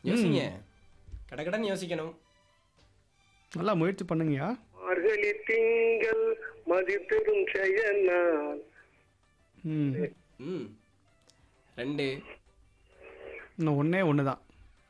யோசிங்க கடகடன்னு யோசிக்கணும் நல்லா முயற்சி பண்ணுங்கய்யா மார்கழி திங்கள் மதித்திரும் செயனால் ம் ம் ரெண்டு இன்னும் ஒன்றே ஒன்று தான்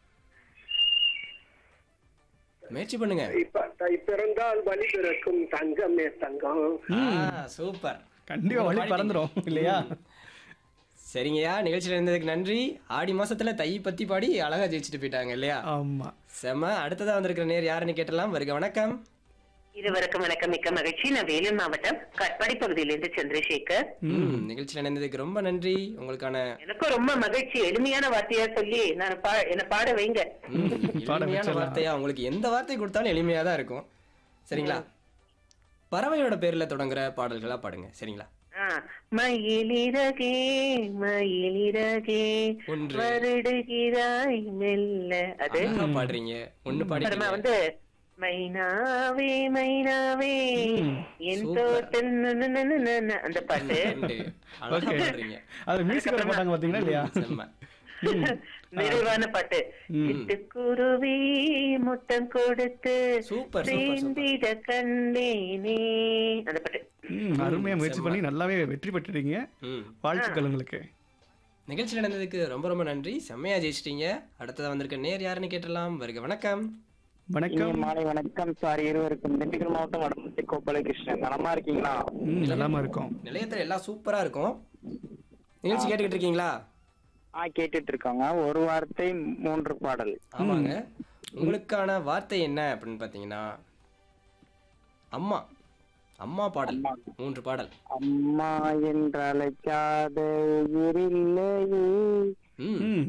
முயற்சி பண்ணுங்க இப்ப தை பிறந்தால் வழி பிறக்கும் தங்கமே தங்கம் ஆ, சூப்பர் கண்டிப்பாக வழி பறந்துடும் இல்லையா சரிங்கய்யா நிகழ்ச்சியில் இருந்ததுக்கு நன்றி ஆடி மாசத்துல தை பத்தி பாடி அழகா ஜெயிச்சுட்டு போயிட்டாங்க இல்லையா ஆமாம் செம அடுத்ததா வந்திருக்கிற நேர் யாருன்னு கேட்டலாம் வருக வணக்கம் இருவருக்கும் வணக்கம் மிக்க மகிழ்ச்சி நான் வேலூர் மாவட்டம் கட்பாடி பகுதியிலிருந்து சந்திரசேகர் ம் நிகழ்ச்சியில் இணைந்ததுக்கு ரொம்ப நன்றி உங்களுக்கான எனக்கும் ரொம்ப மகிழ்ச்சி எளிமையான வார்த்தையா சொல்லி நான் பா என்ன பாட வைங்க ம், பாட எளிமையான வச்சிடலாம். வார்த்தையா உங்களுக்கு எந்த வார்த்தை கொடுத்தாலும் எளிமையா தான் இருக்கும் சரிங்களா பறவையோட பேர்ல தொடங்குற பாடல்களா பாடுங்க சரிங்களா ஆ, மயிலிறகே மயிலிறகே ஒன்று. வருடுகிறாய் மெல்ல அது அழகா பாடுறீங்க ஒண்ணு அப்புறமா பாடிட்டீங்க வந்து மைனாவே மைனாவே என் சூப்பர். தோட்டம் நு, நு, நு, நு, நு, நு. அந்த பாட்டு ரெண்டு அழகா ஓகே பாடுறீங்க அது மியூசிக்கோட போட்டாங்க பார்த்தீங்களா இல்லையா செம்ம நிறைவான பாட்டு சிட்டுக்குருவி முத்தம் கொடுத்து சூப்பர், சூப்பர், சூப்பர். சேர்ந்திட கண்டேனே அந்த பாட்டு ம் அருமையாக முயற்சி பண்ணி நல்லாவே வெற்றி பெற்றுட்டீங்க ம் வாழ்த்துக்கள் உங்களுக்கு நிகழ்ச்சியில் நடந்ததுக்கு ரொம்ப ரொம்ப நன்றி செம்மையா ஜெயிச்சிட்டீங்க அடுத்ததா வந்திருக்க நேர் யாருன்னு கேட்டலாம் வருக வணக்கம் வணக்கம் மாலை வணக்கம் சார் இருவருக்கும் திண்டுக்கல் மாவட்டம் வடமத்தி கோபால கிருஷ்ணன் நலமா இருக்கீங்களா ம் நல்லாம இருக்கோம் நிலையத்துல எல்லாம் சூப்பரா இருக்கும் நிகழ்ச்சி கேட்டுக்கிட்டு இருக்கீங்களா ஆ கேட்டுட்டு இருக்காங்க ஒரு வார்த்தை மூன்று பாடல் ஆமாங்க உங்களுக்கான வார்த்தை என்ன அப்படின்னு பாத்தீங்கன்னா அம்மா அம்மா பாடல் மூன்று பாடல் அம்மா என்று அழைக்காத உயிரில்லையே ம் ம்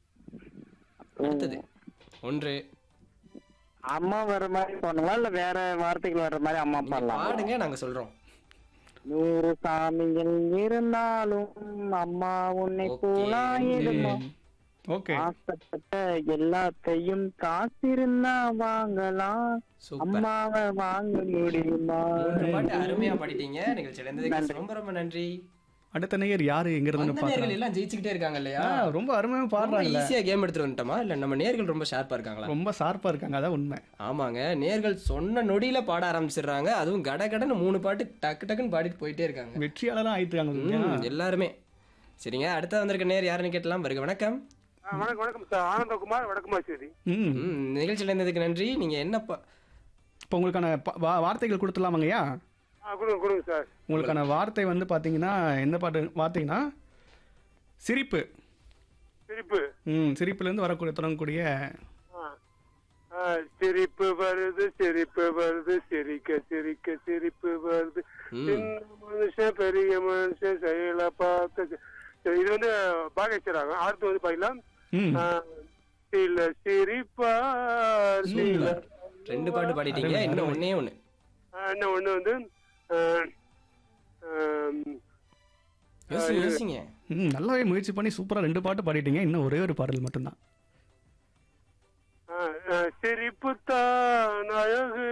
அடுத்தது ஒன்று அம்மா வர மாதிரி பண்ணுவா இல்ல வேற வார்த்தைகள் வர்ற மாதிரி அம்மா பாடலாம் பாடுங்க நாங்க சொல்றோம் நூறு சாமிகள் இருந்தாலும் அம்மா உன்னை Okay. போலாயிடுமா ஓகே ஆசைப்பட்ட எல்லாத்தையும் காசிருந்தா வாங்கலாம் சூப்பர் அம்மாவை வாங்க முடியுமா மூன்று பாட்டு அருமையா பாடிட்டீங்க நிகழ்ச்சியில இருந்ததுக்கு ரொம்ப ரொம்ப நன்றி அடுத்த நேயர் யாரு எங்க இருந்து வந்த நேர்கள் பாக்குறாங்க எல்லாம் ஜெயிச்சுக்கிட்டே இருக்காங்க இல்லையா ரொம்ப அருமையா ரொம்ப பாடுறாங்கல்ல ஈஸியா கேம் எடுத்துட்டு வந்துட்டோமா இல்ல நம்ம நேர்கள் ரொம்ப ஷார்ப்பா இருக்காங்களா ரொம்ப ஷார்ப்பா இருக்காங்க அதான் உண்மை ஆமாங்க நேர்கள் சொன்ன நொடியில பாட ஆரம்பிச்சிடுறாங்க அதுவும் கட கடன்னு மூணு பாட்டு டக்கு டக்குன்னு பாடிட்டு போயிட்டே இருக்காங்க வெற்றியாளராக ஆயிட்டாங்க இல்லையா? ம், எல்லாருமே சரிங்க அடுத்த வந்திருக்க நேர் யாருன்னு கேட்டலாம் வருக வணக்கம் வணக்கம் வணக்கம் சார் ஆனந்தகுமார் வடக்குமாச்சேரி ம் ம் நிகழ்ச்சியில் இருந்ததுக்கு நன்றி நீங்க என்ன ப- இப்போ உங்களுக்கான ப- வா- வார்த்தைகள் கொடுத்துலாமாங்கய்யா ஆ கொடுங்க கொடுங்க சார் உங்களுக்கான வார்த்தை வந்து பாத்தீங்கன்னா என்ன பாட்டு வார்த்தைங்கன்னா சிரிப்பு சிரிப்பு ம் சிரிப்புலேருந்து வரக்கூடிய தொடங்கக்கூடிய ஆ. ஆ, சிரிப்பு வருது சிரிப்பு வருது சிரிக்க சிரிக்க சிரிப்பு வருது ம். சின்ன மனுஷன் பெரிய மனுஷன் செயல பார்த்து சரி, இது வந்து பாகேஸ்வராங்க அடுத்து வந்து பாக்கலாம் ம் சில சிரிப்பார் சில ரெண்டு பாட்டு பாடிட்டீங்க இன்னும் ஒண்ணே ஒண்ணு ஆ, இன்னும் ஒண்ணு வந்து ஆ, ஆம், யோசிங்க யோசிங்க ம் நல்லாவே முயற்சி பண்ணி சூப்பரா ரெண்டு பாட்டு பாடிட்டீங்க இன்னும் ஒரே ஒரு பாடல் மட்டும்தான் ஆ, ஆ, சிரிப்புத்தான் அழகு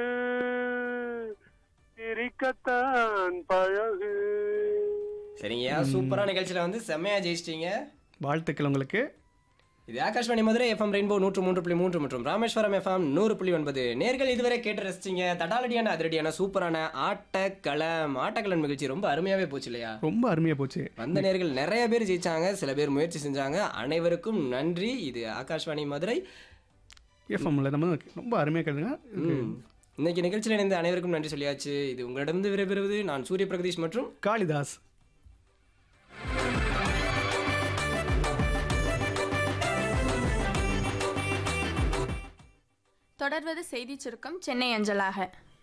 சிரிக்கத்தான் பழகு சரிங்கய்யா சூப்பரா நிகழ்ச்சியில வந்து செம்மையா ஜெயிச்சிட்டீங்க வாழ்த்துக்கள் உங்களுக்கு இது ஆகாஷ்வாணி மதுரை எஃப்எம் ரெயின்போ நூற்று மூன்று புள்ளி மூன்று மற்றும் ராமேஸ்வரம் எஃப்எம் நூறு புள்ளி ஒன்பது நேர்கள் இதுவரை கேட்டு ரசிச்சிங்க தடாலடியான அதிரடியான சூப்பரான ஆட்டக்களம் ஆட்டக்களம் நிகழ்ச்சி ரொம்ப அருமையாவே போச்சு இல்லையா ரொம்ப அருமையா போச்சு வந்த நேர்கள் நிறைய பேர் ஜெயிச்சாங்க சில பேர் முயற்சி செஞ்சாங்க அனைவருக்கும் நன்றி இது ஆகாஷ்வாணி மதுரை எஃப்எம்ல நம்ம ரொம்ப அருமையா கேளுங்க ம். இன்னைக்கு நிகழ்ச்சியில் இணைந்த அனைவருக்கும் நன்றி சொல்லியாச்சு இது உங்களிடமிருந்து விடைபெறுவது நான் சூரிய பிரகதீஷ் மற்றும் காளிதாஸ் தொடர்வது செய்திச் சுருக்கம் சென்னை அஞ்சலாக